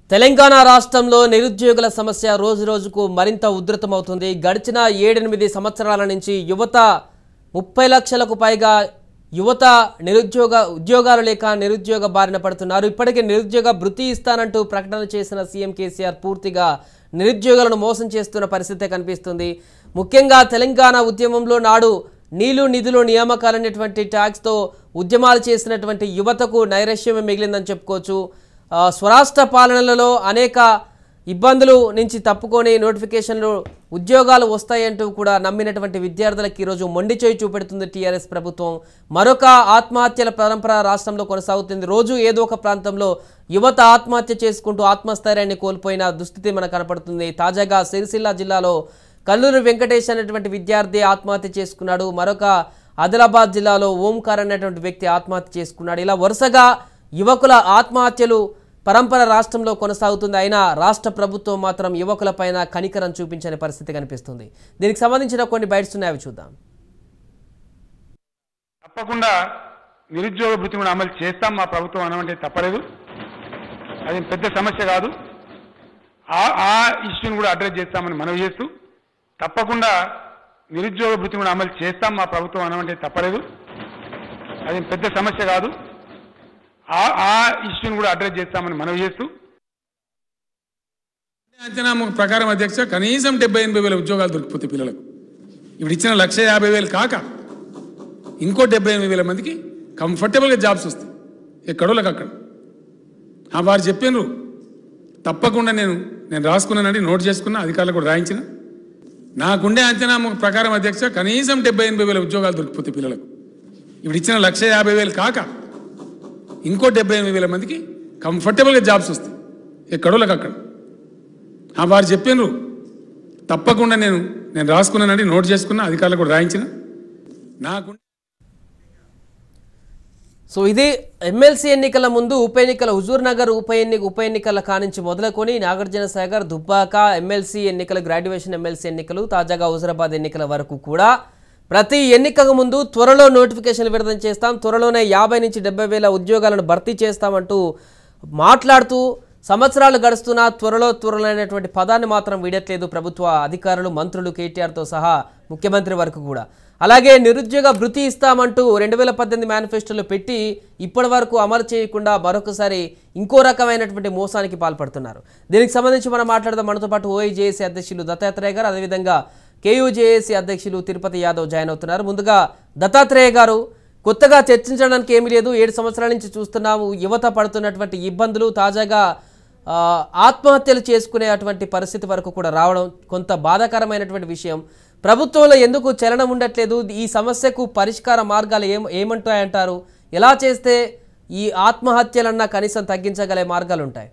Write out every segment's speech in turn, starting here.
తెలంగాణ రాష్ట్రంలో నిరుద్యోగుల సమస్య రోజు రోజుకు మరింత ఉధృతమవుతుంది గడిచిన ఏడెనిమిది సంవత్సరాల నుంచి యువత ముప్పై లక్షలకు పైగా యువత నిరుద్యోగ ఉద్యోగాలు లేక నిరుద్యోగ బారిన పడుతున్నారు ఇప్పటికే నిరుద్యోగ భృతి ఇస్తానంటూ ప్రకటన చేసిన సీఎం కేసీఆర్ పూర్తిగా నిరుద్యోగులను మోసం చేస్తున్న పరిస్థితే కనిపిస్తుంది ముఖ్యంగా తెలంగాణ ఉద్యమంలో నాడు నీళ్లు నిధులు నియామకాలనేటువంటి ట్యాక్స్తో ఉద్యమాలు చేసినటువంటి యువతకు నైరాశ్యమే మిగిలిందని చెప్పుకోవచ్చు ఆ, స్వరాష్ట్ర పాలనలలో అనేక ఇబ్బందులు నుంచి తప్పుకొని నోటిఫికేషన్లు ఉద్యోగాలు వస్తాయంటూ కూడా నమ్మినటువంటి విద్యార్థులకు ఈరోజు మొండి చేయి చూపెడుతుంది టీఆర్ఎస్ ప్రభుత్వం మరొక ఆత్మహత్యల పరంపర రాష్ట్రంలో కొనసాగుతుంది రోజు ఏదో ఒక ప్రాంతంలో యువత ఆత్మహత్య చేసుకుంటూ ఆత్మస్థైర్యాన్ని కోల్పోయిన దుస్థితి మనకు కనపడుతుంది తాజాగా సిరిసిల్ల జిల్లాలో కల్లూరు వెంకటేష్ అనేటువంటి విద్యార్థి ఆత్మహత్య చేసుకున్నాడు మరొక ఆదిలాబాద్ జిల్లాలో ఓంకార్ అనేటువంటి వ్యక్తి ఆత్మహత్య చేసుకున్నాడు ఇలా వరుసగా యువకుల ఆత్మహత్యలు పరంపర రాష్ట్రంలో కొనసాగుతుంది అయినా రాష్ట్ర ప్రభుత్వం మాత్రం యువకులపైన కనికరం చూపించని పరిస్థితి కనిపిస్తుంది దీనికి సంబంధించిన కొన్ని బైట్స్ ఉన్నాయి అవి చూద్దాం తప్పకుండా నిరుద్యోగ భృతి కూడా అమలు చేస్తాం మా ప్రభుత్వం అనమంటే తప్పలేదు అది పెద్ద సమస్య కాదు ఆ ఆ ఇష్యూని కూడా అడ్రస్ చేస్తామని మనవి చేస్తూ తప్పకుండా నిరుద్యోగ భృతి కూడా అమలు చేస్తాం మా ప్రభుత్వం అనమంటే తప్పలేదు అది పెద్ద సమస్య కాదు ఆ ఆ ఇష్యూని కూడా అడ్రస్ చేస్తామని మనవి చేస్తూ అంచనా ప్రకారం అధ్యక్ష కనీసం డెబ్బై ఎనభై వేల ఉద్యోగాలు దొరికిపోతాయి పిల్లలకు ఇప్పుడు ఇచ్చిన లక్ష యాభై వేలు కాక ఇంకో డెబ్బై ఎనభై వేల మందికి కంఫర్టబుల్గా జాబ్స్ వస్తాయి ఎక్కడోళ్ళకి అక్కడ ఆ వారు చెప్పినారు తప్పకుండా నేను నేను రాసుకున్నానండి నోట్ చేసుకున్నా అధికారులు కూడా రాయించిన నాకుండే అంచనా ప్రకారం అధ్యక్ష కనీసం డెబ్బై ఎనభై వేల ఉద్యోగాలు దొరికిపోతాయి పిల్లలకు ఇప్పుడు ఇచ్చిన లక్ష యాభై వేలు కాక ఇంకో డెబ్బై ఎనిమిది వేల మందికి కంఫర్టబుల్గా జాబ్స్ వస్తాయి ఎక్కడోళ్ళకి అక్కడ ఆ వారు చెప్పినారు తప్పకుండా నేను నేను రాసుకున్నానండి నోట్ చేసుకున్నా అధికారులు కూడా రాయించిన నాకు సో ఇది ఎమ్మెల్సీ ఎన్నికల ముందు ఉప ఎన్నికల హుజూర్ నగర్ ఉప ఎన్నిక ఉప ఎన్నికల కానించి మొదలుకొని నాగార్జున సాగర్ దుబ్బాక ఎమ్మెల్సీ ఎన్నికలు గ్రాడ్యుయేషన్ ఎమ్మెల్సీ ఎన్నికలు తాజాగా హుజరాబాద్ ఎన్నికల వరకు కూడా ప్రతి ఎన్నికకు ముందు త్వరలో నోటిఫికేషన్లు విడుదల చేస్తాం త్వరలోనే యాభై నుంచి డెబ్బై వేల ఉద్యోగాలను భర్తీ చేస్తామంటూ మాట్లాడుతూ సంవత్సరాలు గడుస్తున్నా త్వరలో త్వరలో అనేటువంటి పదాన్ని మాత్రం వీడట్లేదు ప్రభుత్వ అధికారులు మంత్రులు కేటీఆర్తో సహా ముఖ్యమంత్రి వరకు కూడా అలాగే నిరుద్యోగ భృతి ఇస్తామంటూ రెండు వేల పద్దెనిమిది మేనిఫెస్టోలో పెట్టి ఇప్పటి వరకు అమలు చేయకుండా మరొకసారి ఇంకో రకమైనటువంటి మోసానికి పాల్పడుతున్నారు దీనికి సంబంధించి మనం మాట్లాడదాం మనతో పాటు ఓఐజేఏసీ అధ్యక్షులు దత్తాత్రేయ గారు అదేవిధంగా కేయూజేఏసీ అధ్యక్షులు తిరుపతి యాదవ్ జాయిన్ అవుతున్నారు ముందుగా దత్తాత్రేయ గారు కొత్తగా చర్చించడానికి ఏమీ లేదు ఏడు సంవత్సరాల నుంచి చూస్తున్నాము యువత పడుతున్నటువంటి ఇబ్బందులు తాజాగా ఆ, ఆత్మహత్యలు చేసుకునే అటువంటి పరిస్థితి వరకు కూడా రావడం కొంత బాధాకరమైనటువంటి విషయం ప్రభుత్వంలో ఎందుకు చలనం ఉండట్లేదు ఈ సమస్యకు పరిష్కార మార్గాలు ఏం ఏమంటాయంటారు ఎలా చేస్తే ఈ ఆత్మహత్యలన్నా కనీసం తగ్గించగలే మార్గాలు ఉంటాయి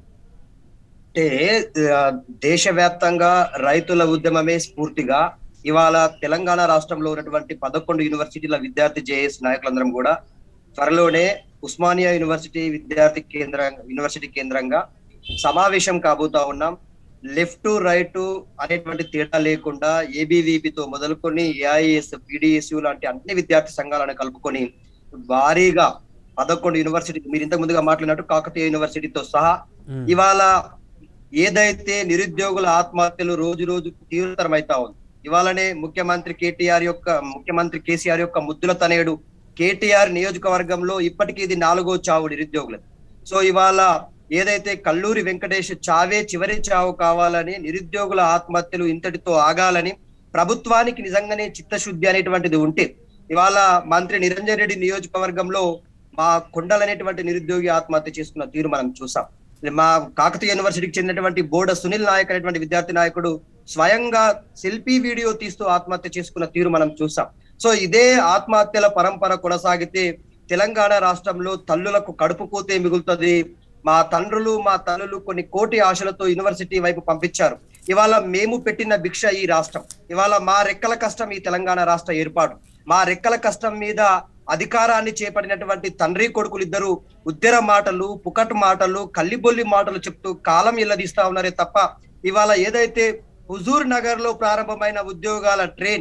అంటే ఆ, దేశవ్యాప్తంగా రైతుల ఉద్యమమే స్ఫూర్తిగా ఇవాళ తెలంగాణ రాష్ట్రంలో ఉన్నటువంటి పదకొండు యూనివర్సిటీల విద్యార్థి జేఏఎస్ నాయకులందరం కూడా త్వరలోనే ఉస్మానియా యూనివర్సిటీ విద్యార్థి కేంద్ర యూనివర్సిటీ కేంద్రంగా సమావేశం కాబోతా ఉన్నాం లెఫ్ట్ రైట్ అనేటువంటి తేడా లేకుండా ఏబీవీపీతో మొదలుకొని ఏఐఎస్ పీడిఎస్యు లాంటి అన్ని విద్యార్థి సంఘాలను కలుపుకొని భారీగా పదకొండు యూనివర్సిటీ మీరు ఇంతకు ముందుగా మాట్లాడినట్టు కాకతీయ యూనివర్సిటీతో సహా ఇవాళ ఏదైతే నిరుద్యోగుల ఆత్మహత్యలు రోజు రోజు తీవ్రతరమైతా ఉంది ఇవాళనే ముఖ్యమంత్రి కేటీఆర్ యొక్క ముఖ్యమంత్రి కేసీఆర్ యొక్క ముద్దుల తనయుడు కేటీఆర్ నియోజకవర్గంలో ఇప్పటికీ ఇది నాలుగో చావు నిరుద్యోగులది సో ఇవాళ ఏదైతే కల్లూరి వెంకటేష్ చావే చివరి చావు కావాలని నిరుద్యోగుల ఆత్మహత్యలు ఇంతటితో ఆగాలని ప్రభుత్వానికి నిజంగానే చిత్తశుద్ధి అనేటువంటిది ఉంటే ఇవాళ మంత్రి నిరంజన్ రెడ్డి నియోజకవర్గంలో మా కొండలనేటువంటి నిరుద్యోగి ఆత్మహత్య చేసుకున్న తీరు మనం చూసాం మా కాకతీయ యూనివర్సిటీకి చెందినటువంటి బోర్డ సునీల్ నాయక్ అనేటువంటి విద్యార్థి నాయకుడు స్వయంగా సెల్ఫీ వీడియో తీస్తూ ఆత్మహత్య చేసుకున్న తీరు మనం చూసాం సో ఇదే ఆత్మహత్యల పరంపర కొనసాగితే తెలంగాణ రాష్ట్రంలో తల్లులకు కడుపు కూతే మిగులుతుంది మా తండ్రులు మా తల్లులు కొన్ని కోటి ఆశలతో యూనివర్సిటీ వైపు పంపించారు ఇవాళ మేము పెట్టిన భిక్ష ఈ రాష్ట్రం ఇవాళ మా రెక్కల కష్టం ఈ తెలంగాణ రాష్ట్ర ఏర్పాటు మా రెక్కల కష్టం మీద అధికారాన్ని చేపట్టినటువంటి తండ్రి కొడుకులు ఇద్దరు ఉద్దెర మాటలు పుకట్ మాటలు కల్లిబొల్లి మాటలు చెప్తూ కాలం ఇల్లదీస్తా ఉన్నారే తప్ప ఇవాళ ఏదైతే హుజూర్ నగర్ లో ప్రారంభమైన ఉద్యోగాల ట్రైన్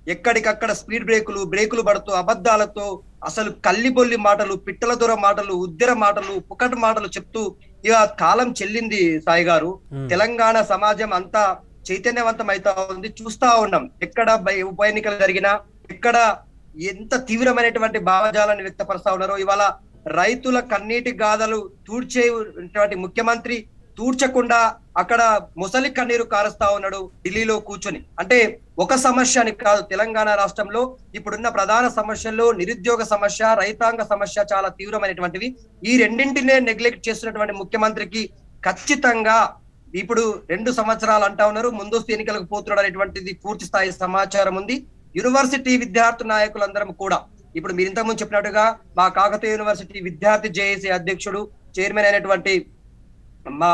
ఎక్కడికక్కడ స్పీడ్ బ్రేకులు బ్రేకులు పడుతూ అబద్ధాలతో అసలు కల్లిబొల్లి మాటలు పిట్టల దొర మాటలు ఉద్దెర మాటలు పుకటి మాటలు చెప్తూ ఇక కాలం చెల్లింది సాయి గారు తెలంగాణ సమాజం అంతా చైతన్యవంతం అవుతా ఉంది చూస్తా ఉన్నాం ఎక్కడ బై- ఉప ఎన్నికలు జరిగినా ఎక్కడ ఎంత తీవ్రమైనటువంటి భావజాలాన్ని వ్యక్తపరుస్తా ఉన్నారో ఇవాళ రైతుల కన్నీటి గాథలు తూడ్చేటువంటి ముఖ్యమంత్రి తూడ్చకుండా అక్కడ ముసలి కన్నీరు కారుస్తా ఉన్నాడు ఢిల్లీలో కూర్చొని అంటే ఒక సమస్య అని కాదు తెలంగాణ రాష్ట్రంలో ఇప్పుడున్న ప్రధాన సమస్యల్లో నిరుద్యోగ సమస్య రైతాంగ సమస్య చాలా తీవ్రమైనటువంటివి ఈ రెండింటినే నెగ్లెక్ట్ చేస్తున్నటువంటి ముఖ్యమంత్రికి ఖచ్చితంగా ఇప్పుడు రెండు సంవత్సరాలు అంటా ఉన్నారు ముందస్తు ఎన్నికలకు పోతున్నాడు అనేటువంటిది పూర్తి స్థాయి సమాచారం ఉంది యూనివర్సిటీ విద్యార్థి నాయకులందరం కూడా ఇప్పుడు మీరు ఇంతకుముందు చెప్పినట్టుగా మా కాకతీయ యూనివర్సిటీ విద్యార్థి జేఏసీ అధ్యక్షుడు చైర్మన్ అయినటువంటి మా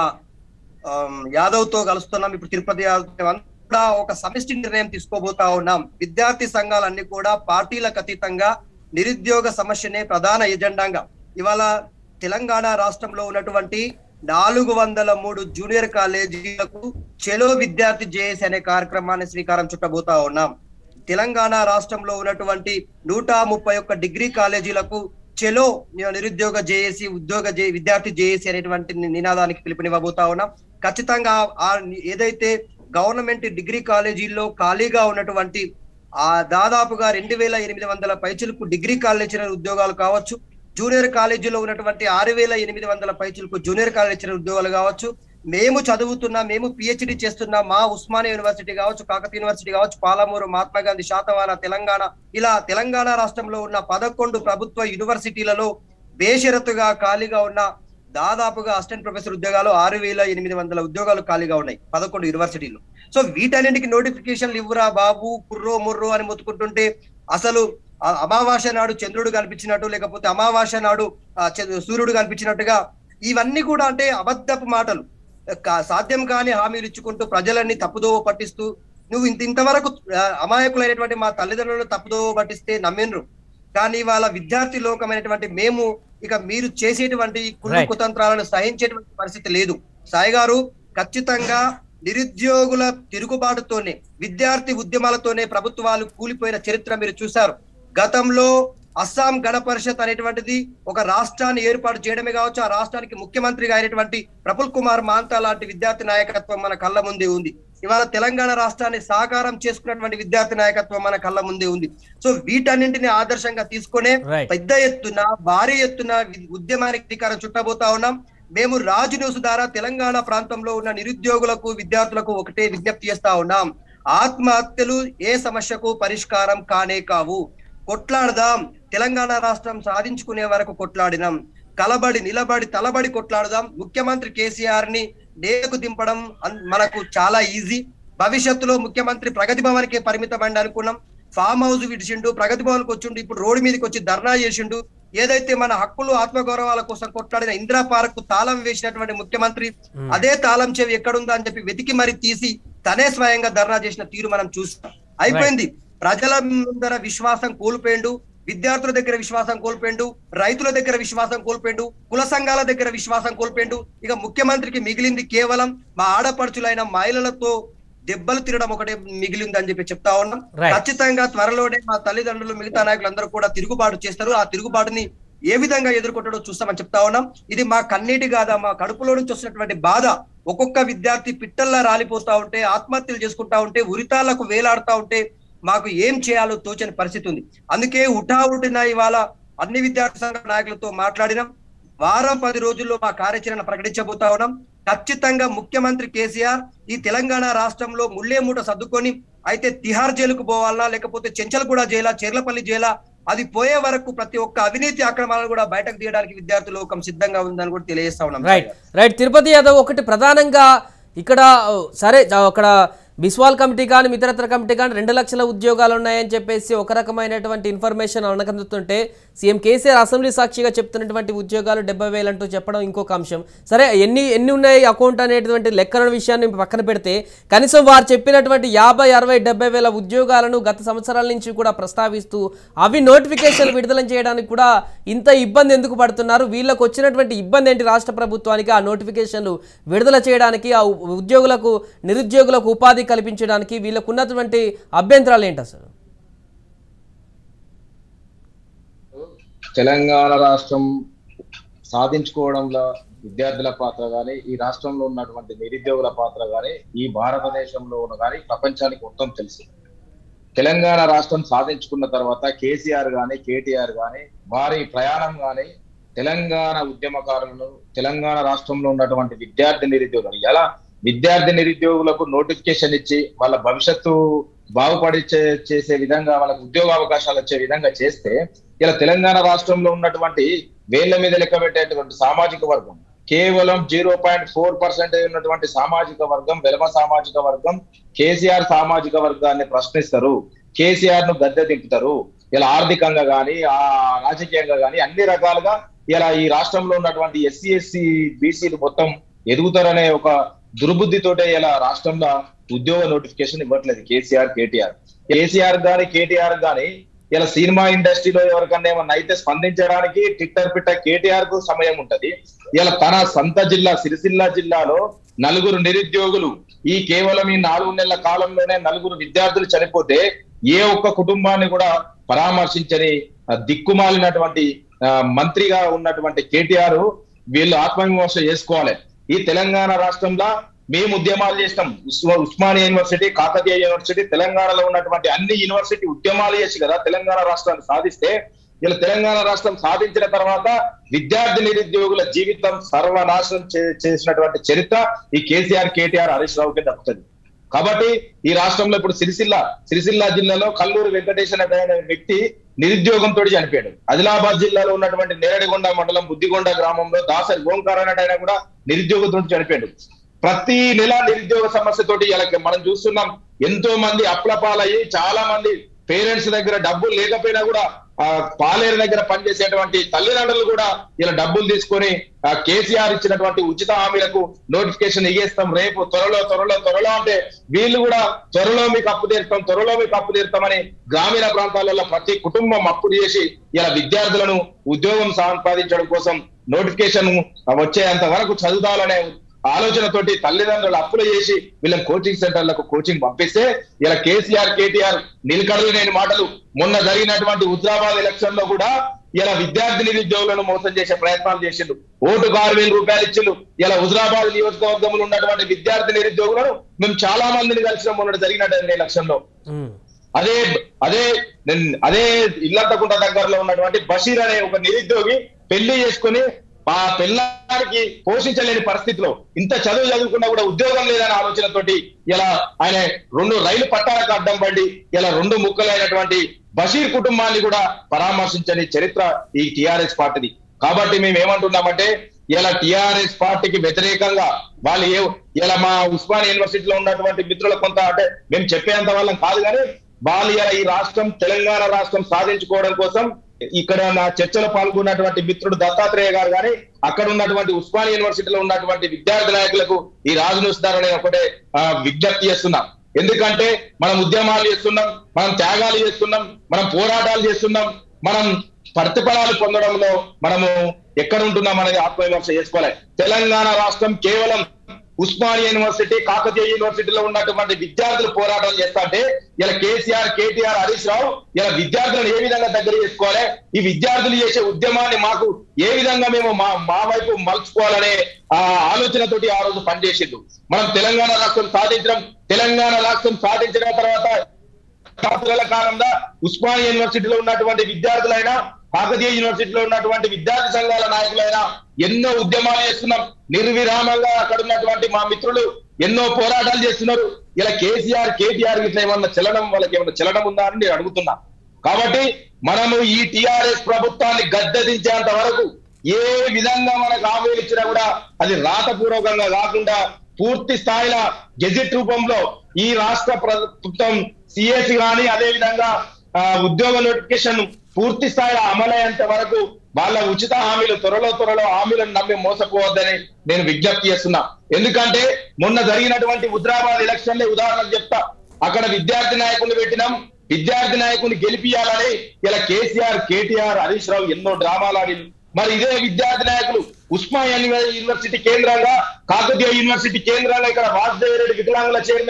ఆమ్, యాదవ్ తో కలుస్తున్నాం ఇప్పుడు తిరుపతి యాదవ్ అంతా కూడా ఒక సమిష్టి నిర్ణయం తీసుకోబోతా ఉన్నాం విద్యార్థి సంఘాలన్నీ కూడా పార్టీలకు అతీతంగా నిరుద్యోగ సమస్యనే ప్రధాన ఎజెండాగా ఇవాళ తెలంగాణ రాష్ట్రంలో ఉన్నటువంటి నాలుగు వందల మూడు జూనియర్ కాలేజీలకు చెలో విద్యార్థి జేఏసీ అనే కార్యక్రమాన్ని శ్రీకారం చుట్టబోతా ఉన్నాం తెలంగాణ రాష్ట్రంలో ఉన్నటువంటి నూట ముప్పై ఒక్క డిగ్రీ కాలేజీలకు చెలో నిరుద్యోగ జేఏసీ ఉద్యోగ జే విద్యార్థి జేఏసీ అనేటువంటి ని- నినాదానికి పిలుపునివ్వబోతా ఉన్నాం ఖచ్చితంగా ఆ ఏదైతే గవర్నమెంట్ డిగ్రీ కాలేజీల్లో ఖాళీగా ఉన్నటువంటి ఆ దాదాపుగా రెండు వేల ఎనిమిది వందల పైచులకు డిగ్రీ కాలేజీ ఉద్యోగాలు కావచ్చు జూనియర్ కాలేజీలో ఉన్నటువంటి ఆరు వేల ఎనిమిది వందల పైచులకు జూనియర్ కాలేజీ ఉద్యోగాలు కావచ్చు మేము చదువుతున్నా మేము పిహెచ్డి చేస్తున్నా మా ఉస్మానియా యూనివర్సిటీ కావచ్చు కాకతీయ యూనివర్సిటీ కావచ్చు పాలమూరు మహాత్మా గాంధీ శాతవాన తెలంగాణ ఇలా తెలంగాణ రాష్ట్రంలో ఉన్న పదకొండు ప్రభుత్వ యూనివర్సిటీలలో బేషరతుగా ఖాళీగా ఉన్న దాదాపుగా అసిస్టెంట్ ప్రొఫెసర్ ఉద్యోగాలు ఆరు వేల ఎనిమిది వందల ఉద్యోగాలు ఖాళీగా ఉన్నాయి పదకొండు యూనివర్సిటీలు సో వీటన్నింటికి నోటిఫికేషన్లు ఇవ్వరా బాబు కుర్రో ముర్రో అని మొత్తుకుంటుంటే అసలు ఆ అమావాస్య నాడు చంద్రుడు కనిపించినట్టు లేకపోతే అమావాస్య నాడు ఆ, చ- సూర్యుడు కనిపించినట్టుగా ఇవన్నీ కూడా అంటే అబద్ధపు మాటలు కా- సాధ్యం కాని హామీలు ఇచ్చుకుంటూ ప్రజలన్నీ తప్పుదోవ పట్టిస్తూ నువ్వు ఇంత ఇంతవరకు ఆ, అమాయకులైనటువంటి మా తల్లిదండ్రులను తప్పుదోవ పట్టిస్తే నమ్మిండ్రు కానీ వాళ్ళ విద్యార్థి లోకమైనటువంటి మేము ఇక మీరు చేసేటువంటి ఈ కుళ్ళు Right. కుతంత్రాలను సహించేటువంటి పరిస్థితి లేదు సాయి గారు ఖచ్చితంగా నిరుద్యోగుల తిరుగుబాటుతోనే విద్యార్థి ఉద్యమాలతోనే ప్రభుత్వాలు కూలిపోయిన చరిత్ర మీరు చూశారు గతంలో అస్సాం గణ పరిషత్ అనేటువంటిది ఒక రాష్ట్రాన్ని ఏర్పాటు చేయడమే కావచ్చు ఆ రాష్ట్రానికి ముఖ్యమంత్రిగా అయినటువంటి ప్రఫుల్ కుమార్ మాంతా లాంటి విద్యార్థి నాయకత్వం మన కళ్ళ ముందే ఉంది ఇవాళ తెలంగాణ రాష్ట్రాన్ని సాకారం చేసుకున్నటువంటి విద్యార్థి నాయకత్వం మన కళ్ళ ముందే ఉంది సో వీటన్నింటిని ఆదర్శంగా తీసుకునే Right. పెద్ద ఎత్తున భారీ ఎత్తున వి- ఉద్యమానికి శ్రీకారం చుట్టబోతా ఉన్నాం మేము రాజు న్యూస్ ద్వారా తెలంగాణ ప్రాంతంలో ఉన్న నిరుద్యోగులకు విద్యార్థులకు ఒకటే విజ్ఞప్తి చేస్తా ఉన్నాం ఆత్మహత్యలు ఏ సమస్యకు పరిష్కారం కానే కావు కొట్లాడదాం తెలంగాణ రాష్ట్రం సాధించుకునే వరకు కొట్లాడినాం కలబడి నిలబడి తలబడి కొట్లాడదాం ముఖ్యమంత్రి కేసీఆర్ ని నేలకు దింపడం అన్- మనకు చాలా ఈజీ భవిష్యత్తులో ముఖ్యమంత్రి ప్రగతి భవన్ కి పరిమితమండి అనుకున్నాం ఫామ్ హౌస్ విడిచిండు ప్రగతి భవన్ కి వచ్చిండు ఇప్పుడు రోడ్డు మీదకి వచ్చి ధర్నా చేసిండు ఏదైతే మన హక్కులు ఆత్మగౌరవాల కోసం కొట్లాడిన ఇందిరా పార్క్ కు తాళం వేసినటువంటి ముఖ్యమంత్రి అదే తాళం చెవి ఎక్కడుందా అని చెప్పి వెతికి మరి తీసి తనే స్వయంగా ధర్నా చేసిన తీరు మనం చూస్తాం అయిపోయింది ప్రజల ముందర విశ్వాసం కోల్పోయిండు విద్యార్థుల దగ్గర విశ్వాసం కోల్పోయిండు రైతుల దగ్గర విశ్వాసం కోల్పోయిండు కుల సంఘాల దగ్గర విశ్వాసం కోల్పోయిండు ఇక ముఖ్యమంత్రికి మిగిలింది కేవలం మా ఆడపడుచులైన మహిళలతో దెబ్బలు తినడం ఒకటే మిగిలింది అని చెప్పి చెప్తా ఉన్నాం Right. ఖచ్చితంగా త్వరలోనే మా తల్లిదండ్రులు మిగతా నాయకులందరూ కూడా తిరుగుబాటు చేస్తారు ఆ తిరుగుబాటుని ఏ విధంగా ఎదుర్కొంటాడో చూస్తామని చెప్తా ఉన్నాం ఇది మా కన్నీటి కాదా మా కడుపులో నుంచి వస్తున్నటువంటి బాధ ఒక్కొక్క విద్యార్థి పిట్టల్లా రాలిపోతా ఉంటే ఆత్మహత్యలు చేసుకుంటా ఉంటే ఉరితాలకు వేలాడుతా ఉంటే మాకు ఏం చేయాలో తోచని పరిస్థితి ఉంది అందుకే ఉఠావుటిన ఇవాళ అన్ని విద్యార్థి సంఘ నాయకులతో మాట్లాడినాం వారం పది రోజుల్లో మా కార్యాచరణ ప్రకటించబోతా ఉన్నాం ఖచ్చితంగా ముఖ్యమంత్రి కేసీఆర్ ఈ తెలంగాణ రాష్ట్రంలో ముల్లే మూట సర్దుకొని అయితే తిహార్ జైలుకు పోవాలా లేకపోతే చెంచల్గూడ జైలా చెర్లపల్లి జైలా అది పోయే వరకు ప్రతి ఒక్క అవినీతి అక్రమాలను కూడా బయటకు తీయడానికి విద్యార్థి లోకం సిద్ధంగా ఉందని కూడా తెలియజేస్తా ఉన్నాం రైట్ రైట్ తిరుపతి యాదవ్ ఒకటి ప్రధానంగా ఇక్కడ ఓ, సరే జ- అక్కడ బిస్వాల్ కమిటీ కానీ ఇతరత్ర కమిటీ కానీ రెండు లక్షల ఉద్యోగాలు ఉన్నాయని చెప్పేసి ఒక రకమైనటువంటి ఇన్ఫర్మేషన్ అనకందుతుంటే సీఎం కేసీఆర్ అసెంబ్లీ సాక్షిగా చెప్తున్నటువంటి ఉద్యోగాలు డెబ్బై వేలు అంటూ చెప్పడం ఇంకొక అంశం సరే ఎన్ని ఎన్ని ఉన్నాయి అకౌంట్ అనేటువంటి లెక్కల విషయాన్ని పక్కన పెడితే కనీసం వారు చెప్పినటువంటి యాభై అరవై డెబ్బై వేల ఉద్యోగాలను గత సంవత్సరాల నుంచి కూడా ప్రస్తావిస్తూ అవి నోటిఫికేషన్ విడుదల చేయడానికి కూడా ఇంత ఇబ్బంది ఎందుకు పడుతున్నారు వీళ్ళకు వచ్చినటువంటి ఇబ్బంది ఏంటి రాష్ట్ర ప్రభుత్వానికి ఆ నోటిఫికేషన్లు విడుదల చేయడానికి ఆ ఉ- ఉద్యోగులకు నిరుద్యోగులకు ఉపాధి కల్పించడానికి వీళ్ళకు ఉన్నటువంటి అభ్యంతరాలు ఏంటి అసలు తెలంగాణ రాష్ట్రం సాధించుకోవడంలో విద్యార్థుల పాత్ర కానీ ఈ రాష్ట్రంలో ఉన్నటువంటి నిరుద్యోగుల పాత్ర కానీ ఈ భారతదేశంలో ఉన్న కానీ ప్రపంచానికి మొత్తం తెలుసు తెలంగాణ రాష్ట్రం సాధించుకున్న తర్వాత కేసీఆర్ గాని కేటీఆర్ గాని వారి ప్రయాణం గాని తెలంగాణ ఉద్యమకారులను తెలంగాణ రాష్ట్రంలో ఉన్నటువంటి విద్యార్థి నిరుద్యోగులు ఎలా విద్యార్థి నిరుద్యోగులకు నోటిఫికేషన్ ఇచ్చి వాళ్ళ భవిష్యత్తు బాగుపడి చే- చేసే విధంగా వాళ్ళకు ఉద్యోగ అవకాశాలు వచ్చే విధంగా చేస్తే ఇలా తెలంగాణ రాష్ట్రంలో ఉన్నటువంటి వేళ్ల మీద లెక్క పెట్టేటువంటి సామాజిక వర్గం కేవలం జీరో పాయింట్ ఫోర్ పర్సెంటేజ్ ఉన్నటువంటి సామాజిక వర్గం వెలమ సామాజిక వర్గం కేసీఆర్ సామాజిక వర్గాన్ని ప్రశ్నిస్తారు కేసీఆర్ ను గద్దె దింపుతారు ఇలా ఆర్థికంగా గాని ఆ రాజకీయంగా గాని అన్ని రకాలుగా ఇలా ఈ రాష్ట్రంలో ఉన్నటువంటి ఎస్సీ ఎస్సీ బీసీలు మొత్తం ఎదుగుతారనే ఒక దుర్బుద్ధితోటే ఇలా రాష్ట్రంలో ఉద్యోగ నోటిఫికేషన్ ఇవ్వట్లేదు కేసీఆర్ కేటీఆర్ కేసీఆర్ గాని కేటీఆర్ గాని ఇలా సినిమా ఇండస్ట్రీలో ఎవరికన్నా ఏమన్నా అయితే స్పందించడానికి ట్విట్టర్ పిట్ట కేటీఆర్ కు సమయం ఉంటది ఇలా తన సొంత జిల్లా సిరిసిల్ల జిల్లాలో నలుగురు నిరుద్యోగులు ఈ కేవలం ఈ నాలుగు నెలల కాలంలోనే నలుగురు విద్యార్థులు చనిపోతే ఏ ఒక్క కుటుంబాన్ని కూడా పరామర్శించని ఆ, దిక్కుమాలినటువంటి ఆ, మంత్రిగా ఉన్నటువంటి కేటీఆర్ వీళ్ళు ఆత్మవిమర్శ చేసుకోవాలి ఈ తెలంగాణ రాష్ట్రంలో మేము ఉద్యమాలు చేసినాం ఉస్మా- ఉస్మానియా యూనివర్సిటీ కాకతీయ యూనివర్సిటీ తెలంగాణలో ఉన్నటువంటి అన్ని యూనివర్సిటీ ఉద్యమాలు చేసి కదా తెలంగాణ రాష్ట్రాన్ని సాధిస్తే ఇలా తెలంగాణ రాష్ట్రం సాధించిన తర్వాత విద్యార్థి నిరుద్యోగుల జీవితం సర్వనాశనం చే- చేసినటువంటి చరిత్ర ఈ కేసీఆర్ కేటీఆర్ హరీష్ రావుకి దక్కుతుంది కాబట్టి ఈ రాష్ట్రంలో ఇప్పుడు సిరిసిల్ల సిరిసిల్ల జిల్లాలో కల్లూరు వెంకటేశ్ అనే ఆయన వ్యక్తి నిరుద్యోగంతో చనిపోయాడు ఆదిలాబాద్ జిల్లాలో ఉన్నటువంటి నేరడిగొండ మండలం బుద్దిగొండ గ్రామంలో దాసరి ఓంకార్ అనే ఆయన కూడా నిరుద్యోగంతో చనిపోయాడు ప్రతి నెల నిరుద్యోగ సమస్యతోటి ఇలా మనం చూస్తున్నాం ఎంతో మంది అప్లపాలయ్యి చాలా మంది పేరెంట్స్ దగ్గర డబ్బులు లేకపోయినా కూడా ఆ పాలేరు దగ్గర పనిచేసేటువంటి తల్లిదండ్రులు కూడా ఇలా డబ్బులు తీసుకొని ఆ కేసీఆర్ ఇచ్చినటువంటి ఉచిత హామీలకు నోటిఫికేషన్ ఇగేస్తాం రేపు త్వరలో త్వరలో త్వరలో అంటే వీళ్ళు కూడా త్వరలో మీకు అప్పు తీరుతాం త్వరలో మీకు అప్పు తీరుతామని గ్రామీణ ప్రాంతాలలో ప్రతి కుటుంబం అప్పు చేసి ఇలా విద్యార్థులను ఉద్యోగం సంపాదించడం కోసం నోటిఫికేషన్ వచ్చేంత వరకు చదువుతాలనే ఆలోచనతోటి తల్లిదండ్రులు అప్పులు చేసి వీళ్ళని కోచింగ్ సెంటర్లకు కోచింగ్ పంపిస్తే ఇలా కేసీఆర్ కేటీఆర్ నిలకడలు లేని మాటలు మొన్న జరిగినటువంటి హుజరాబాద్ ఎలక్షన్ లో కూడా ఇలా విద్యార్థి నిరుద్యోగులను మోసం చేసే ప్రయత్నాలు చేసిండు ఓటుకు ఆరు వేల రూపాయలు ఇచ్చిండు ఇలా హుజరాబాద్ నియోజకవర్గంలో ఉన్నటువంటి విద్యార్థి నిరుద్యోగులను మేము చాలా మందిని కలిసిన మొన్న జరిగినటువంటి ఎలక్షన్ లో ఉమ్. అదే అదే నేను- అదే ఇల్లంతకుంట దగ్గరలో ఉన్నటువంటి బషీర్ అనే ఒక నిరుద్యోగి పెళ్లి చేసుకుని ఆ పిల్లానికి పోషించలేని పరిస్థితిలో ఇంత చదువు చదువుకున్నా కూడా ఉద్యోగం లేదనే ఆలోచనతోటి ఇలా ఆయన రెండు రైలు పట్టాలకు అడ్డం పడి ఇలా రెండు ముక్కలైనటువంటి బషీర్ కుటుంబాన్ని కూడా పరామర్శించని చరిత్ర ఈ టిఆర్ఎస్ పార్టీది కాబట్టి మేము ఏమంటున్నామంటే ఇలా టిఆర్ఎస్ పార్టీకి వ్యతిరేకంగా వాళ్ళు ఏ ఇలా మా ఉస్మానియా యూనివర్సిటీలో ఉన్నటువంటి మిత్రుల కొంత అంటే మేము చెప్పేంత వాళ్ళం కాదు కానీ వాళ్ళు ఇలా ఈ రాష్ట్రం తెలంగాణ రాష్ట్రం సాధించుకోవడం కోసం ఇక్కడ నా చర్చలో పాల్గొన్నటువంటి మిత్రుడు దత్తాత్రేయ గారు కానీ అక్కడ ఉన్నటువంటి ఉస్మానియా యూనివర్సిటీలో ఉన్నటువంటి విద్యార్థి నాయకులకు ఈ రాజు న్యూస్దారని ఒకటే ఆ, విజ్ఞప్తి చేస్తున్నాం ఎందుకంటే మనం ఉద్యమాలు చేస్తున్నాం మనం త్యాగాలు చేస్తున్నాం మనం పోరాటాలు చేస్తున్నాం మనం ప్రతిఫలాలు పొందడంలో మనము ఎక్కడ ఉంటున్నాం అనేది ఆత్మవిమర్శ చేసుకోవాలి తెలంగాణ రాష్ట్రం కేవలం ఉస్మానియా యూనివర్సిటీ కాకతీయ యూనివర్సిటీలో ఉన్నటువంటి విద్యార్థులు పోరాటం చేస్తా అంటే ఇలా కేసీఆర్ కేటీఆర్ హరీష్ రావు ఇలా విద్యార్థులను ఏ విధంగా దగ్గర చేసుకోవాలి ఈ విద్యార్థులు చేసే ఉద్యమాన్ని మాకు ఏ విధంగా మేము మా మా వైపు మలుచుకోవాలనే ఆ ఆలోచనతోటి ఆ రోజు పనిచేసిండు మనం తెలంగాణ రాష్ట్రం సాధించడం తెలంగాణ రాష్ట్రం సాధించిన తర్వాత సంవత్సరాల కాలంలో ఉస్మానియా యూనివర్సిటీలో ఉన్నటువంటి విద్యార్థులైనా కాకతీయ యూనివర్సిటీలో ఉన్నటువంటి విద్యార్థి సంఘాల నాయకులైనా ఎన్నో ఉద్యమాలు చేస్తున్నాం నిర్విరామంగా అక్కడ ఉన్నటువంటి మా మిత్రులు ఎన్నో పోరాటాలు చేస్తున్నారు ఇలా కేసీఆర్ కేటీఆర్ ఇట్లా ఏమన్నా చలనం వాళ్ళకి ఏమన్నా చలనం ఉందా అని నేను అడుగుతున్నా కాబట్టి మనము ఈ టిఆర్ఎస్ ప్రభుత్వాన్ని గద్దెదించేంత వరకు ఏ విధంగా మనకు హామీలు ఇచ్చినా కూడా అది రాతపూర్వకంగా కాకుండా పూర్తి స్థాయిలో గెజెట్ రూపంలో ఈ రాష్ట్ర ప్రభుత్వం సిఎసి కానీ అదే విధంగా ఆ, ఉద్యోగ నోటిఫికేషన్ పూర్తి స్థాయిలో అమలయ్యేంత వరకు వాళ్ళ ఉచిత హామీలు త్వరలో త్వరలో హామీలను నమ్మి మోసపోవద్దని నేను విజ్ఞప్తి చేస్తున్నా ఎందుకంటే మొన్న జరిగినటువంటి హుద్రాబాద్ ఎలక్షన్ ఉదాహరణకు చెప్తా అక్కడ విద్యార్థి నాయకులు పెట్టినాం విద్యార్థి నాయకుని గెలిపియాలని ఇలా కేసీఆర్ కేటీఆర్ హరీష్ రావు ఎన్నో డ్రామాలు ఆడి మరి ఇదే విద్యార్థి నాయకులు ఉస్మానియా యూనివర్- యూనివర్సిటీ కేంద్రంగా కాకతీయ యూనివర్సిటీ కేంద్రంగా ఇక్కడ వాసుదేవ రెడ్డి వికలాంగుల చైర్మన్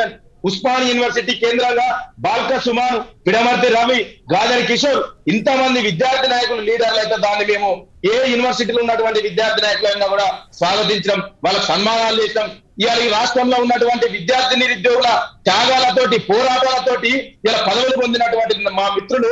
ఉస్మాన్ యూనివర్సిటీ కేంద్రంగా బాల్క సుమాన్ పిడమర్తి రవి గాదరి కిషోర్ ఇంతమంది విద్యార్థి నాయకులు లీడర్లు అయితే దాన్ని మేము ఏ యూనివర్సిటీలో ఉన్నటువంటి విద్యార్థి నాయకులైనా కూడా స్వాగతించడం వాళ్ళకి సన్మానాలు చేసాం ఇవాళ ఈ రాష్ట్రంలో ఉన్నటువంటి విద్యార్థి నిరుద్యోగుల త్యాగాలతోటి పోరాటాలతోటి ఇలా పదవులు పొందినటువంటి మా మిత్రులు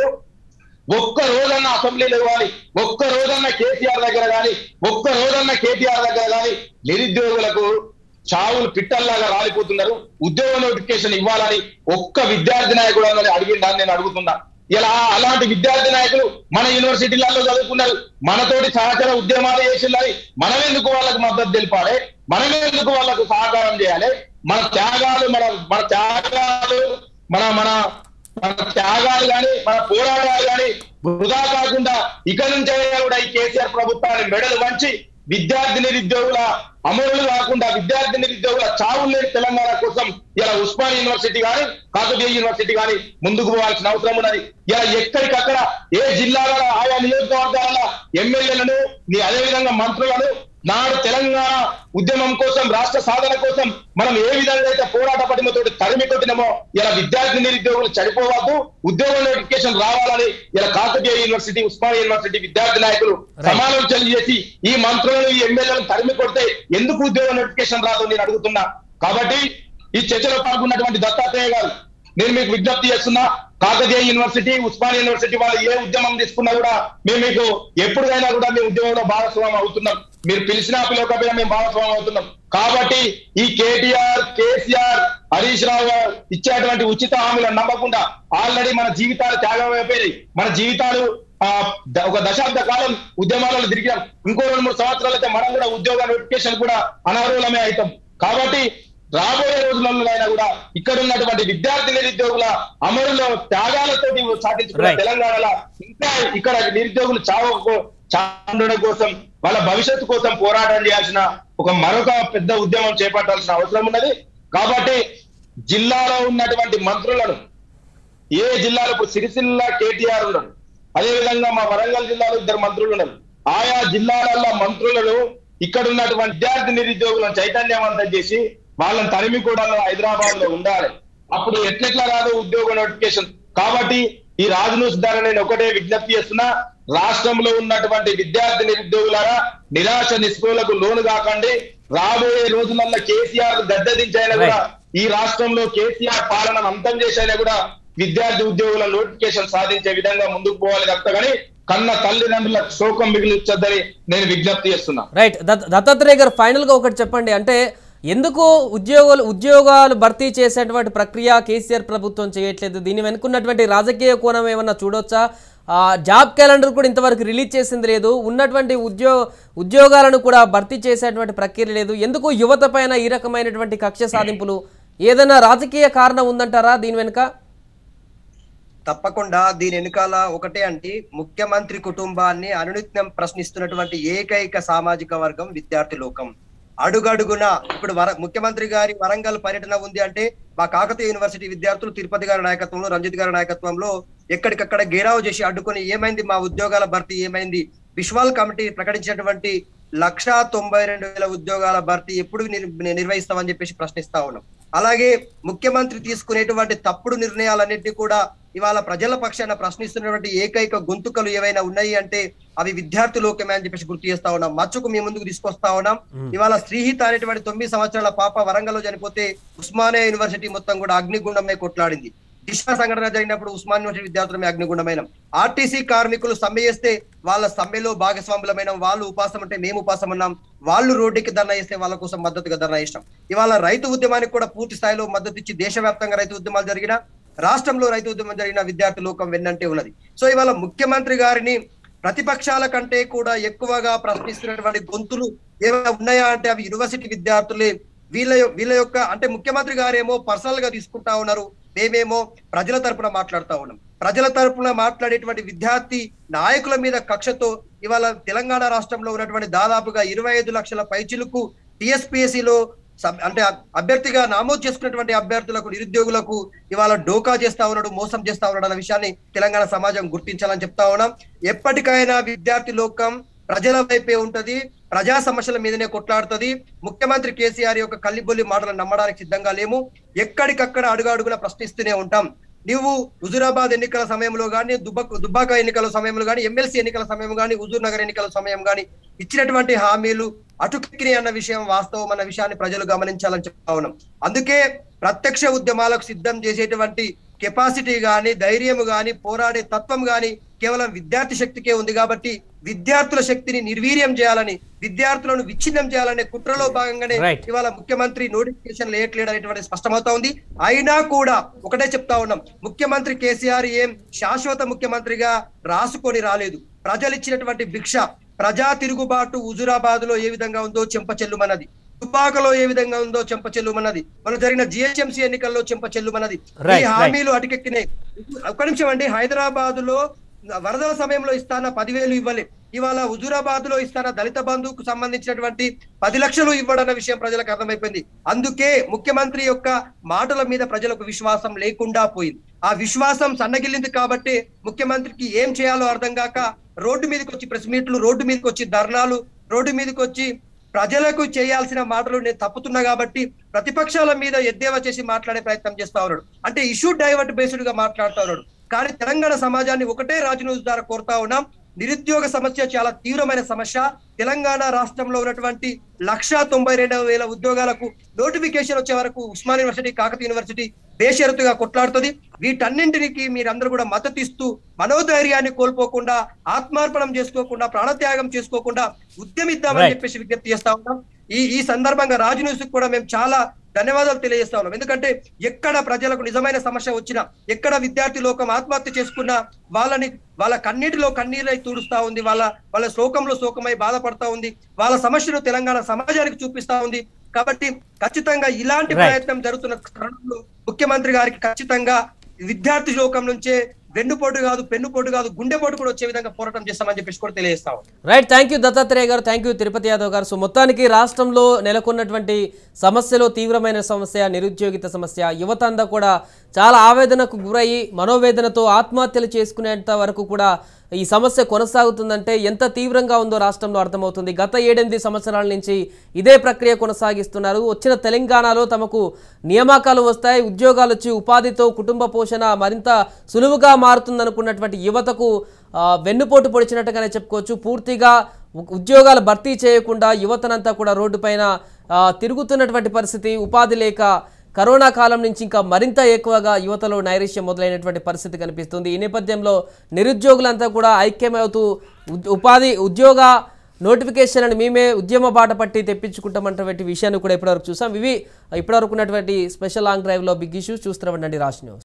ఒక్క రోజన్న అసెంబ్లీలో ఇవ్వాలి ఒక్క రోజన్న కేసీఆర్ దగ్గర కానీ ఒక్క రోజన్న కేటీఆర్ దగ్గర కానీ నిరుద్యోగులకు చావులు పిట్టల్లాగా రాలిపోతున్నారు ఉద్యోగ నోటిఫికేషన్ ఇవ్వాలని ఒక్క విద్యార్థి నాయకుడు అని అడిగిందని నేను అడుగుతున్నా ఇలా అలాంటి విద్యార్థి నాయకులు మన యూనివర్సిటీలలో చదువుకున్నారు మనతోటి సహచర ఉద్యమాలు చేసిందని మనం ఎందుకు వాళ్ళకి మద్దతు తెలిపాలి మనం ఎందుకు వాళ్ళకు సహకారం చేయాలి మన త్యాగాలు మన మన త్యాగాలు మన మన మన త్యాగాలు గాని మన పోరాటాలు గాని వృధా కాకుండా ఇక నుంచి అయినా కూడా ఈ కేసీఆర్ ప్రభుత్వాన్ని మెడలు వంచి విద్యార్థి నిరుద్యోగుల అమరులు కాకుండా విద్యార్థి నిరుద్యోగుల చావులు లేని తెలంగాణ కోసం ఇలా ఉస్మాన్ యూనివర్సిటీ కానీ కాకతీయ యూనివర్సిటీ కానీ ముందుకు పోవాల్సిన అవసరం ఉన్నది ఇలా ఎక్కడికక్కడ ఏ జిల్లాలలో ఆయా నియోజకవర్గాల ఎమ్మెల్యేలను అదేవిధంగా మంత్రులను నాడు తెలంగాణ ఉద్యమం కోసం రాష్ట్ర సాధన కోసం మనం ఏ విధంగా అయితే పోరాట పటిమతోటి తరిమి కొట్టినామో ఇలా విద్యార్థి నిరుద్యోగులు చనిపోవద్దు ఉద్యోగ నోటిఫికేషన్ రావాలని ఇలా కాకతీయ యూనివర్సిటీ ఉస్మానియా యూనివర్సిటీ విద్యార్థి నాయకులు సమాలోచనలు చేసి ఈ మంత్రులను ఈ ఎమ్మెల్యేలను తరిమి కొడితే ఎందుకు ఉద్యోగ నోటిఫికేషన్ రాదు నేను అడుగుతున్నా కాబట్టి ఈ చర్చలో పాల్గొన్నటువంటి దత్తాత్రేయ గారు నేను మీకు విజ్ఞప్తి చేస్తున్నా కాకతీయ యూనివర్సిటీ ఉస్మానియా యూనివర్సిటీ వాళ్ళు ఏ ఉద్యమం తీసుకున్నా కూడా మేము మీకు ఎప్పుడైనా కూడా మీ ఉద్యమంలో భాగస్వామ్యం అవుతున్నాం మీరు పిలిచినా పిలవకపోయినా మేము భాగస్వామ్యం అవుతున్నాం కాబట్టి ఈ కేటీఆర్ కేసీఆర్ హరీష్ రావు గారు ఇచ్చేటువంటి ఉచిత హామీలను నమ్మకుండా ఆల్రెడీ మన జీవితాలు త్యాగం అయిపోయినాయి మన జీవితాలు ఆ ద- ఒక దశాబ్ద కాలం ఉద్యమాలలో తిరిగాం ఇంకో రెండు మూడు సంవత్సరాలు అయితే మనం కూడా ఉద్యోగ నోటిఫికేషన్ కూడా అనర్హులమే అవుతాం కాబట్టి రాబోయే రోజులలో అయినా కూడా ఇక్కడ ఉన్నటువంటి విద్యార్థి నిరుద్యోగుల అమరులో త్యాగాలతోటి సాధించుకున్న Right. తెలంగాణలో ఇంకా ఇక్కడ నిరుద్యోగులు చావకు చావడం కోసం వాళ్ళ భవిష్యత్తు కోసం పోరాటం చేయాల్సిన ఒక మరొక పెద్ద ఉద్యమం చేపట్టాల్సిన అవసరం ఉన్నది కాబట్టి జిల్లాలో ఉన్నటువంటి మంత్రులను ఏ జిల్లాలో ఇప్పుడు సిరిసిల్ల కేటీఆర్ ఉన్నాడు అదే విధంగా మా వరంగల్ జిల్లాలో ఇద్దరు మంత్రులు ఉన్నారు ఆయా జిల్లాలలో మంత్రులను ఇక్కడ ఉన్నటువంటి విద్యార్థి నిరుద్యోగులను చైతన్యవంతం చేసి వాళ్ళని తరిమి కూడా హైదరాబాద్ లో ఉండాలి అప్పుడు ఎట్లెట్లా రాదు ఉద్యోగ నోటిఫికేషన్ కాబట్టి ఈ రాజు న్యూస్ ద్వారా నేను ఒకటే విజ్ఞప్తి చేస్తున్నా రాష్ట్రంలో ఉన్నటువంటి విద్యార్థి నిరుద్యోగులారా నిరాశ నిస్పృహలకు లోను కాకండి రాబోయే రోజులలో కేసీఆర్ గద్దెదించైనా కూడా ఈ రాష్ట్రంలో కేసీఆర్ పాలనను అంతం చేసైనా కూడా విద్యార్థి ఉద్యోగుల నోటిఫికేషన్ సాధించే విధంగా ముందుకు పోవాలి తప్ప కానీ కన్న తల్లిదండ్రుల శోకం మిగిలించొద్దని నేను విజ్ఞప్తి చేస్తున్నా రైట్ దత్- దత్తాత్రేయ గారు ఫైనల్గా ఒకటి చెప్పండి అంటే ఎందుకు ఉద్యోగులు ఉద్యోగాలు భర్తీ చేసేటువంటి ప్రక్రియ కేసీఆర్ ప్రభుత్వం చేయట్లేదు దీని వెనుకున్నటువంటి రాజకీయ కోణం ఏమన్నా చూడొచ్చా ఆ, జాబ్ క్యాలెండర్ కూడా ఇంతవరకు రిలీజ్ చేసింది లేదు ఉన్నటువంటి ఉద్యోగ ఉద్యోగాలను కూడా భర్తీ చేసేటువంటి ప్రక్రియ లేదు ఎందుకు యువత పైన ఈ రకమైనటువంటి కక్ష సాధింపులు ఏదైనా రాజకీయ కారణం ఉందంటారా దీని వెనుక తప్పకుండా దీని వెనుకాల ఒకటే అంటే ముఖ్యమంత్రి కుటుంబాన్ని అనునిత్యం ప్రశ్నిస్తున్నటువంటి ఏకైక సామాజిక వర్గం విద్యార్థి లోకం అడుగడుగున ఇప్పుడు వర ముఖ్యమంత్రి గారి వరంగల్ పర్యటన ఉంది అంటే మా కాకతీయ యూనివర్సిటీ విద్యార్థులు తిరుపతి గారి నాయకత్వంలో రంజిత్ గారి నాయకత్వంలో ఎక్కడికక్కడ గేరావు చేసి అడ్డుకొని ఏమైంది మా ఉద్యోగాల భర్తీ ఏమైంది విశ్వాల్ కమిటీ ప్రకటించినటువంటి లక్షా తొంభై రెండు వేల ఉద్యోగాల భర్తీ ఎప్పుడు నిర్- నిర్వహిస్తామని చెప్పేసి ప్రశ్నిస్తా ఉన్నాం అలాగే ముఖ్యమంత్రి తీసుకునేటువంటి తప్పుడు నిర్ణయాలన్నింటినీ కూడా ఇవాళ ప్రజల పక్షాన ప్రశ్నిస్తున్నటువంటి ఏకైక గొంతుకలు ఏవైనా ఉన్నాయి అంటే అవి విద్యార్థి లోకమే అని చెప్పేసి గుర్తు చేస్తా ఉన్నాం మచ్చుకు మీ ముందుకు తీసుకొస్తా ఉన్నాం ఇవాళ శ్రీహిత అనేటువంటి తొమ్మిది సంవత్సరాల పాప వరంగల్లో చనిపోతే ఉస్మానియా యూనివర్సిటీ మొత్తం కూడా అగ్నిగుండమే కొట్లాడింది దిశ సంఘటన జరిగినప్పుడు ఉస్మాన్ యూనివర్సిటీ విద్యార్థులమే అగ్నిగుండమైన ఆర్టీసీ కార్మికులు సమ్మె చేస్తే వాళ్ళ సమ్మెలో భాగస్వాములమైన వాళ్ళు ఉపాసం అంటే మేము ఉపాసం ఉన్నాం వాళ్ళు రోడ్డుకి ధర్నా చేస్తే వాళ్ళ కోసం మద్దతుగా ధర్నా చేసినాం ఇవాళ రైతు ఉద్యమానికి కూడా పూర్తి స్థాయిలో మద్దతు ఇచ్చి దేశవ్యాప్తంగా రైతు ఉద్యమాలు జరిగిన రాష్ట్రంలో రైతు ఉద్యమం జరిగిన విద్యార్థి లోకం వెన్నంటే ఉన్నది సో ఇవాళ ముఖ్యమంత్రి గారిని ప్రతిపక్షాల కంటే కూడా ఎక్కువగా ప్రశ్నిస్తున్నటువంటి గొంతులు ఏమైనా ఉన్నాయా అంటే అవి యూనివర్సిటీ విద్యార్థులే వీళ్ళ యొ- వీళ్ళ యొక్క అంటే ముఖ్యమంత్రి గారేమో పర్సనల్ గా తీసుకుంటా ఉన్నారు మేమేమో ప్రజల తరపున మాట్లాడుతా ఉన్నాం ప్రజల తరపున మాట్లాడేటువంటి విద్యార్థి నాయకుల మీద కక్షతో ఇవాళ తెలంగాణ రాష్ట్రంలో ఉన్నటువంటి దాదాపుగా ఇరవై ఐదు లక్షల పైచిలకు టిఎస్పిఎస్సిలో అంటే అ- అభ్యర్థిగా నమోదు చేసుకున్నటువంటి అభ్యర్థులకు నిరుద్యోగులకు ఇవాళ డోకా చేస్తా ఉన్నాడు మోసం చేస్తా ఉన్నాడు అన్న విషయాన్ని తెలంగాణ సమాజం గుర్తించాలని చెప్తా ఉన్నాం ఎప్పటికైనా విద్యార్థి లోకం ప్రజల వైపే ఉంటది ప్రజా సమస్యల మీదనే కొట్లాడుతుంది ముఖ్యమంత్రి కేసీఆర్ యొక్క కల్లిబొల్లి మాటలను నమ్మడానికి సిద్ధంగా లేము ఎక్కడికక్కడ అడుగు అడుగున ప్రశ్నిస్తూనే ఉంటాం నువ్వు హుజురాబాద్ ఎన్నికల సమయంలో కానీ దుబ్బక్ దుబ్బాక ఎన్నికల సమయంలో కానీ ఎమ్మెల్సీ ఎన్నికల సమయం కానీ హుజూర్ నగర్ ఎన్నికల సమయం కానీ ఇచ్చినటువంటి హామీలు అటుకిని అన్న విషయం వాస్తవం అన్న విషయాన్ని ప్రజలు గమనించాలని చెప్తా ఉన్నాం అందుకే ప్రత్యక్ష ఉద్యమాలకు సిద్ధం చేసేటువంటి కెపాసిటీ గాని ధైర్యం గాని పోరాడే తత్వం గాని కేవలం విద్యార్థి శక్తికే ఉంది కాబట్టి విద్యార్థుల శక్తిని నిర్వీర్యం చేయాలని విద్యార్థులను విచ్ఛిన్నం చేయాలనే కుట్రలో భాగంగానే Right. ఇవాళ ముఖ్యమంత్రి నోటిఫికేషన్ లేట్లేడు అనేటువంటి స్పష్టమవుతా ఉంది అయినా కూడా ఒకటే చెప్తా ఉన్నాం ముఖ్యమంత్రి కేసీఆర్ ఏం శాశ్వత ముఖ్యమంత్రిగా రాసుకొని రాలేదు ప్రజలు ఇచ్చినటువంటి భిక్ష ప్రజా తిరుగుబాటు హుజురాబాద్ లో ఏ విధంగా ఉందో చెంపచెల్లుమన్నది తుపాకలో ఏ విధంగా ఉందో చెంపచెల్లుమన్నది మన జరిగిన జిహెచ్ఎంసీ ఎన్నికల్లో చెంపచెల్లుమన్నది ఈ Right, right. హామీలు అటుకెక్కినాయి ఒక్క నిమిషం అండి హైదరాబాద్ లో వరదల సమయంలో ఇస్తాన పదివేలు ఇవ్వలే ఇవాళ హుజూరాబాద్ లో ఇస్తాన దళిత బంధువుకు సంబంధించినటువంటి పది లక్షలు ఇవ్వడన్న విషయం ప్రజలకు అర్థమైపోయింది అందుకే ముఖ్యమంత్రి యొక్క మాటల మీద ప్రజలకు విశ్వాసం లేకుండా పోయింది ఆ విశ్వాసం సన్నగిల్లింది కాబట్టి ముఖ్యమంత్రికి ఏం చేయాలో అర్థం కాక రోడ్డు మీదకి వచ్చి ప్రెస్ మీట్లు రోడ్డు మీదకి వచ్చి ధర్నాలు రోడ్డు మీదకి వచ్చి ప్రజలకు చేయాల్సిన మాటలు నేను తప్పుతున్నా కాబట్టి ప్రతిపక్షాల మీద ఎద్దేవా చేసి మాట్లాడే ప్రయత్నం చేస్తా ఉన్నాడు అంటే ఇష్యూ డైవర్ట్ బేస్డ్ గా మాట్లాడుతా ఉన్నాడు కానీ తెలంగాణ సమాజాన్ని ఒకటే రాజు న్యూస్ ద్వారా కోరుతా ఉన్నాం నిరుద్యోగ సమస్య చాలా తీవ్రమైన సమస్య తెలంగాణ రాష్ట్రంలో ఉన్నటువంటి లక్షా తొంభై రెండు వేల ఉద్యోగాలకు నోటిఫికేషన్ వచ్చే వరకు ఉస్మాన్ యూనివర్సిటీ కాకతీయ యూనివర్సిటీ బేషరతుగా కొట్లాడుతుంది వీటన్నింటికి మీరందరూ కూడా మద్దతు ఇస్తూ మనోధైర్యాన్ని కోల్పోకుండా ఆత్మార్పణం చేసుకోకుండా ప్రాణత్యాగం చేసుకోకుండా ఉద్యమిద్దామని Right. చెప్పేసి విజ్ఞప్తి చేస్తా ఉన్నాం ఈ ఈ సందర్భంగా రాజు న్యూస్ కూడా మేము చాలా ధన్యవాదాలు తెలియజేస్తా ఉన్నాం ఎందుకంటే ఎక్కడ ప్రజలకు నిజమైన సమస్య వచ్చినా ఎక్కడ విద్యార్థి లోకం ఆత్మహత్య చేసుకున్నా వాళ్ళని వాళ్ళ కన్నీటిలో కన్నీరై తుడుస్తా ఉంది వాళ్ళ వాళ్ళ శోకంలో శోకమై బాధపడతా ఉంది వాళ్ళ సమస్యను తెలంగాణ సమాజానికి చూపిస్తా ఉంది కాబట్టి ఖచ్చితంగా ఇలాంటి Right. ప్రయత్నం జరుగుతున్న తరుణంలో ముఖ్యమంత్రి గారికి ఖచ్చితంగా విద్యార్థి లోకం నుంచే వెన్నుపోటు కాదు పెన్నుపోటు కాదు గుండెపోటు కూడా వచ్చే విధంగా పోరాటం చేస్తామని చెప్పేసి కూడా తెలియజేస్తాం రైట్ థ్యాంక్ యూ దత్తాత్రేయ గారు థ్యాంక్ యూ తిరుపతి యాదవ్ గారు సో మొత్తానికి రాష్ట్రంలో నెలకొన్నటువంటి సమస్యలో తీవ్రమైన సమస్య నిరుద్యోగిత సమస్య యువత అంతా కూడా చాలా ఆవేదనకు గురయ్యి మనోవేదనతో ఆత్మహత్యలు చేసుకునేంత వరకు కూడా ఈ సమస్య కొనసాగుతుందంటే ఎంత తీవ్రంగా ఉందో రాష్ట్రంలో అర్థమవుతుంది గత ఏడెనిమిది సంవత్సరాల నుంచి ఇదే ప్రక్రియ కొనసాగిస్తున్నారు వచ్చిన తెలంగాణలో తమకు నియామకాలు వస్తాయి ఉద్యోగాలు వచ్చి ఉపాధితో కుటుంబ పోషణ మరింత సులువుగా మారుతుందనుకున్నటువంటి యువతకు ఆ, వెన్నుపోటు పొడిచినట్టుగానే చెప్పుకోవచ్చు పూర్తిగా ఉ- ఉద్యోగాలు భర్తీ చేయకుండా యువతనంతా కూడా రోడ్డుపైన ఆ, తిరుగుతున్నటువంటి పరిస్థితి ఉపాధి లేక కరోనా కాలం నుంచి ఇంకా మరింత ఎక్కువగా యువతలో నైరుష్యం మొదలైనటువంటి పరిస్థితి కనిపిస్తుంది ఈ నేపథ్యంలో నిరుద్యోగులంతా కూడా ఐక్యమవుతూ ఉద్- ఉపాధి ఉద్యోగ నోటిఫికేషన్ అని మేమే ఉద్యమ బాట పట్టి తెప్పించుకుంటామన్నటువంటి విషయాన్ని కూడా ఇప్పటివరకు చూసాం ఇవి ఇప్పటివరకు ఉన్నటువంటి స్పెషల్ లాంగ్ డ్రైవ్లో బిగ్ ఇష్యూస్ చూస్తున్నటువంటి రాష్ట్ర న్యూస్